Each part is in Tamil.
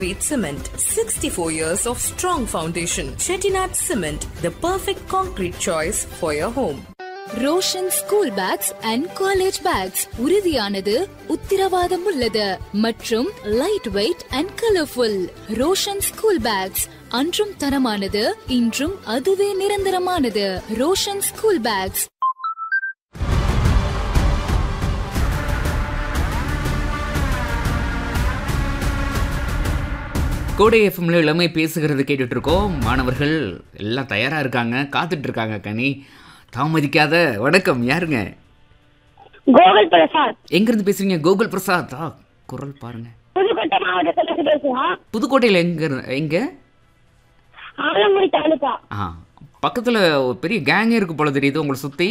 Wheat Cement, 64 years of strong foundation. Chettinad Cement, the perfect concrete choice for your home. Roshan school bags and college bags உறுதியானது உத்திரவாதம் உள்ளது மற்றும் light weight and colourful Roshan school bags அன்றும் தரமானது இன்றும் அதுவே நிரந்தரமானது ரோஷன் ஸ்கூல் பேக்ஸ் கோடை எஃப்எம்ல இளமை பேசுகிறது கேட்டுட்டு இருக்கோம் மாணவர்கள் எல்லாம் தயாரா இருக்காங்க காத்துட்டு இருக்காங்க கனி தாமதிக்காத வணக்கம் யாருங்க கோகுல் பிரசாத் எங்கிருந்து பேசுறீங்க கோகுல் பிரசாத் ஆ குரல் பாருங்க புதுக்கோட்டை மாவட்டத்துல பேசுவோம் புதுக்கோட்டையில் எங்க இரு- எங்க ஆலங்குடி தாலுகா ஆ பக்கத்துல ஒரு பெரிய கேங்கே இருக்கு போல தெரியுது உங்களை சுத்தி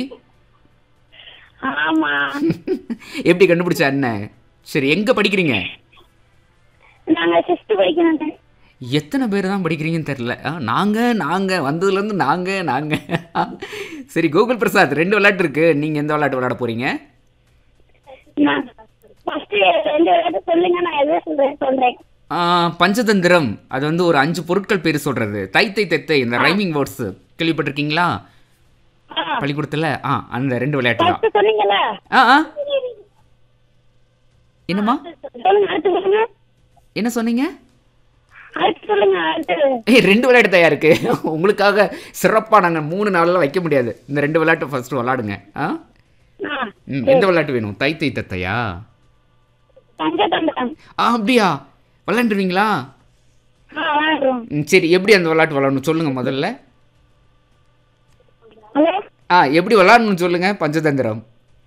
ஆமா எப்படி கண்டுபிடிச்ச அண்ணன் சரி எங்க படிக்கிறீங்க நாங்க சிக்ஸ்த் படிக்கணும் எத்தனை பேர் தான் படிக்கிறீங்கன்னு தெரில ஆ நாங்கள் நாங்கள் வந்ததுலேருந்து நாங்கள் நாங்கள் சரி கோகுல் பிரசாத் ரெண்டு விளையாட்டு இருக்கு நீங்கள் எந்த விளையாட்டு விளையாட போறீங்க நான் ஃபர்ஸ்ட் ரெண்டு விளையாட்டு சொல்லுங்க நான் எதை சொல்றேன் சொல்றேன் ஆ, பஞ்சதந்திரம் அது வந்து ஒரு அஞ்சு பொருட்கள் பேர் சொல்றது தை தை தெத்தை இந்த ரைமிங் வேர்ட்ஸ் கேள்விப்பட்டிருக்கீங்களா பள்ளிக்கூடத்தில் ஆ அந்த ரெண்டு விளையாட்டு தான் ஃபர்ஸ்ட் சொன்னீங்கல்ல ஆ ஆ என்னம்மா சொல்லுங்க அடுத்து சொல்லுங்க என்ன சொன்னீங்க அடுத்து சொல்லுங்க அடுத்து ஏய் ரெண்டு விளையாட்டு தயார் இருக்கு உங்களுக்காக சிறப்பாக நாங்கள் மூணு நாளில் வைக்க முடியாது இந்த ரெண்டு விளையாட்டு ஃபர்ஸ்ட் விளாடுங்க ஆ ஆ, ம் எந்த விளையாட்டு வேணும் தை தை தத்தையா பஞ்சதந்திரம் ஆ அப்படியா விளாண்டுருவீங்களா ஆ விளையாடுறோம் ம், சரி எப்படி அந்த விளையாட்டு விளாடணும் சொல்லுங்க முதல்ல ஹலோ ஆ எப்படி விளாடணும்னு சொல்லுங்க பஞ்சதந்திரம்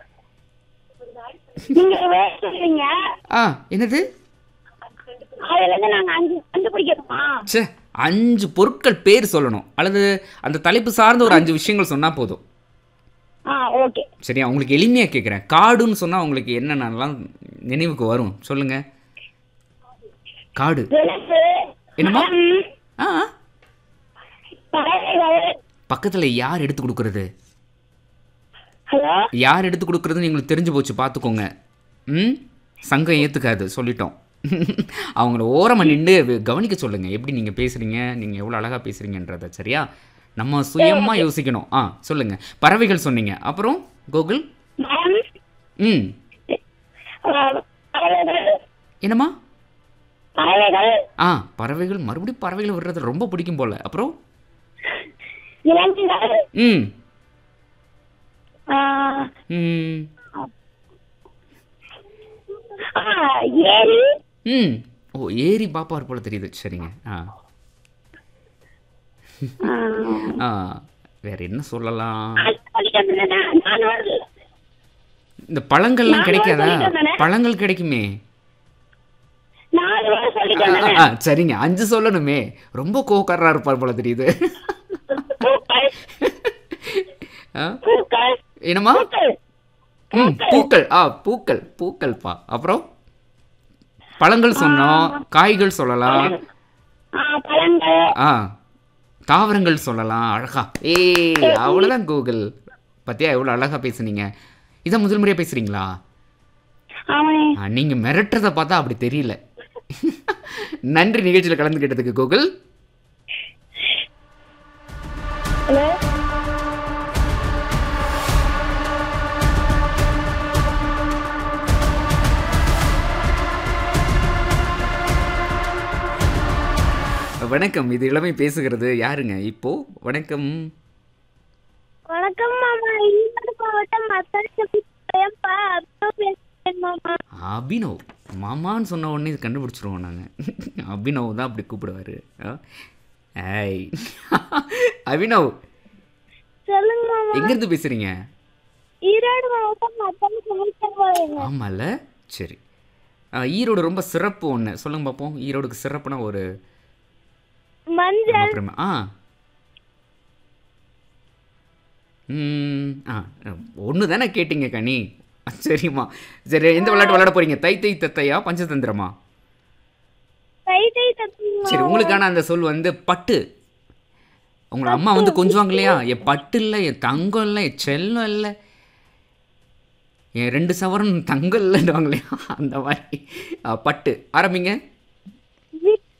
நீங்க வேற சொல்றீங்க ஆ என்னது அதுல இருந்து நாங்க அஞ்சு கண்டுபிடிக்கணுமா ச்சே அஞ்சு பொருட்கள் பேர் சொல்லணும் அல்லது அந்த தலைப்பு சார்ந்த ஒரு அஞ்சு விஷயங்கள் சொன்னால் போதும் ஆ ஓகே சரியா உங்களுக்கு எளிமையாக கேட்குறேன் காடுன்னு சொன்னால் உங்களுக்கு என்னென்னலாம் நினைவுக்கு வரும் சொல்லுங்க காடு விலங்கு என்னம்மா? மரம், ஆ ஆ. பறவைகள் பக்கத்தில் யார் எடுத்து கொடுக்கறது ஹலோ யார் எடுத்து கொடுக்குறதுன்னு எங்களுக்கு தெரிஞ்சு போச்சு பார்த்துக்கோங்க ம் சங்கம் ஏற்றுக்காது சொல்லிட்டோம் அவங்கள ஓரமாக நின்று கவனிக்க சொல்லுங்கள் எப்படி நீங்கள் பேசுகிறீங்க நீங்கள் எவ்வளோ அழகாக பேசுகிறீங்கன்றத சரியா நம்ம சுயமாக யோசிக்கணும் ஆ சொல்லுங்கள் பறவைகள் சொன்னீங்க அப்புறம் கோகுல் மரம் ம் ஆ, பறவைகள் என்னம்மா பறவைகள் ஆ பறவைகள் மறுபடியும் பறவைகள் விடுறது ரொம்ப பிடிக்கும் போல் அப்புறம் விலங்குகள் ம் ஆ, ம் ஆ, ஏரி ம் ஓ ஏரி பாப்பார் போல தெரியுது சரிங்க ஆ ஆ, ஆ வேற என்ன சொல்லலாம் அது சொல்லிட்டு வந்தேனே, நான் வரல. இந்த பழங்கள்லாம் நான் கிடைக்காதா சொல்லிட்டு வந்தேனே. பழங்கள் கிடைக்குமே நாலு வரை சொல்லிட்டு ஆ, வந்தேனே. ஆ, சரிங்க அஞ்சு சொல்லணுமே ரொம்ப கோக்காரா இருப்பார் போல தெரியுது பூக்கள் ஆ, பூக்கள் என்னம்மா பூக்கள் ம் பூக்கள் ஆ பூக்கள் பூக்கள்ப்பா அப்புறம் பழங்கள் சொன்னோம் காய்கள் சொல்லலாம் ஆ, பழங்கள் ஆ தாவரங்கள் சொல்லலாம் அழகா ஏய் அவ்வளோதான் கூகுள் பத்தியா எவ்வளோ அழகா பேசுனீங்க இதான் முதல் முறையாக பேசுறீங்களா அவனே ஆ, நீங்க மிரட்டுறத பார்த்தா அப்படி தெரியல நன்றி நிகழ்ச்சியில் கலந்துக்கிட்டதுக்கு கூகுள் ஹலோ வணக்கம் இது இளமை பேசுகிறது யாருங்க இப்போ வணக்கம் வணக்கம் மாமா ஈரோடு மாவட்டம் மத்தாச்சப்பா பேசுறேன் மாமா அபினவ் மாமான்னு சொன்ன உடனே இது கண்டுபிடிச்சிருவோம் நாங்கள் அபினவ் தான் அப்படி கூப்பிடுவாரு ஆ? ஏய் அபினவ் சொல்லுங்க மாமா எங்கேருந்து பேசுறீங்க ஈரோடு மாவட்டம் மத்தாச்சப்பா ஆமால சரி ஆ, ஈரோடு ரொம்ப சிறப்பு ஒன்று சொல்லுங்க பார்ப்போம் ஈரோடுக்கு சிறப்புனா ஒரு மஞ்சள் நம்ம பிரம- ஆ ம் ஆ ஒன்று தானே கேட்டீங்க கனி சரிம்மா சரி எந்த விளையாட்டு விளையாட போறீங்க தை தை தத்தையா பஞ்சதந்திரமா தை தை தத்துவம் சரி உங்களுக்கான அந்த சொல் வந்து பட்டு உங்களை அம்மா வந்து கொஞ்சுவாங்க இல்லையா என் பட்டு இல்லை என் தங்கம் இல்லை என் செல்லம் இல்லை என் ரெண்டு சவரன் தங்கம் இல்லைன்னுவாங்க இல்லையா அந்த மாதிரி ஆ, பட்டு ஆரம்பிங்க